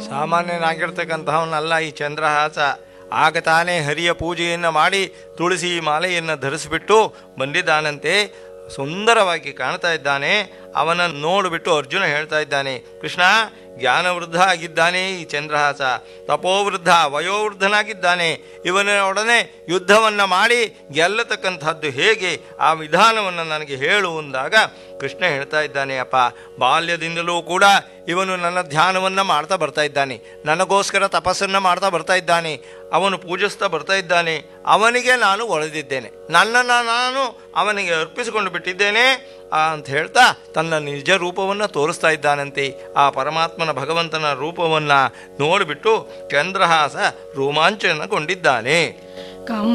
ಸಾಮಾನ್ಯನಾಗಿರ್ತಕ್ಕಂತಹವನಲ್ಲ ಈ ಚಂದ್ರಹಾಸ ಆಗ ತಾನೇ ಹರಿಯ ಪೂಜೆಯನ್ನು ಮಾಡಿ ತುಳಸಿ ಮಾಲೆಯನ್ನು ಧರಿಸಿಬಿಟ್ಟು ಬಂದಿದ್ದಾನಂತೆ ಸುಂದರವಾಗಿ ಕಾಣ್ತಾ ಇದ್ದಾನೆ ಅವನನ್ನು ನೋಡಿಬಿಟ್ಟು ಅರ್ಜುನ ಹೇಳ್ತಾ ಇದ್ದಾನೆ ಕೃಷ್ಣ ಜ್ಞಾನವೃದ್ಧ ಆಗಿದ್ದಾನೆ ಈ ಚಂದ್ರಹಾಸ ತಪೋವೃದ್ಧ ವಯೋವೃದ್ಧನಾಗಿದ್ದಾನೆ ಇವನೊಡನೆ ಯುದ್ಧವನ್ನು ಮಾಡಿ ಗೆಲ್ಲತಕ್ಕಂಥದ್ದು ಹೇಗೆ ಆ ವಿಧಾನವನ್ನು ನನಗೆ ಹೇಳು ಅಂದಾಗ ಕೃಷ್ಣ ಹೇಳ್ತಾ ಇದ್ದಾನೆ ಅಪ್ಪ ಬಾಲ್ಯದಿಂದಲೂ ಕೂಡ ಇವನು ನನ್ನ ಧ್ಯಾನವನ್ನು ಮಾಡ್ತಾ ಬರ್ತಾ ಇದ್ದಾನೆ ನನಗೋಸ್ಕರ ತಪಸ್ಸನ್ನು ಮಾಡ್ತಾ ಬರ್ತಾ ಇದ್ದಾನೆ ಅವನು ಪೂಜಿಸ್ತಾ ಬರ್ತಾ ಇದ್ದಾನೆ ಅವನಿಗೆ ನಾನು ಒಳೆದಿದ್ದೇನೆ ನನ್ನನ್ನು ನಾನು ಅವನಿಗೆ ಅರ್ಪಿಸಿಕೊಂಡು ಬಿಟ್ಟಿದ್ದೇನೆ ಆ ಅಂತ ಹೇಳ್ತಾ ತನ್ನ ನಿಜ ರೂಪವನ್ನು ತೋರಿಸ್ತಾ ಇದ್ದಾನಂತೆ ಆ ಪರಮಾತ್ಮನ ಭಗವಂತನ ರೂಪವನ್ನು ನೋಡಿಬಿಟ್ಟು ಚಂದ್ರಹಾಸ ರೋಮಾಂಚನಗೊಂಡಿದ್ದಾನೆ ಕಂ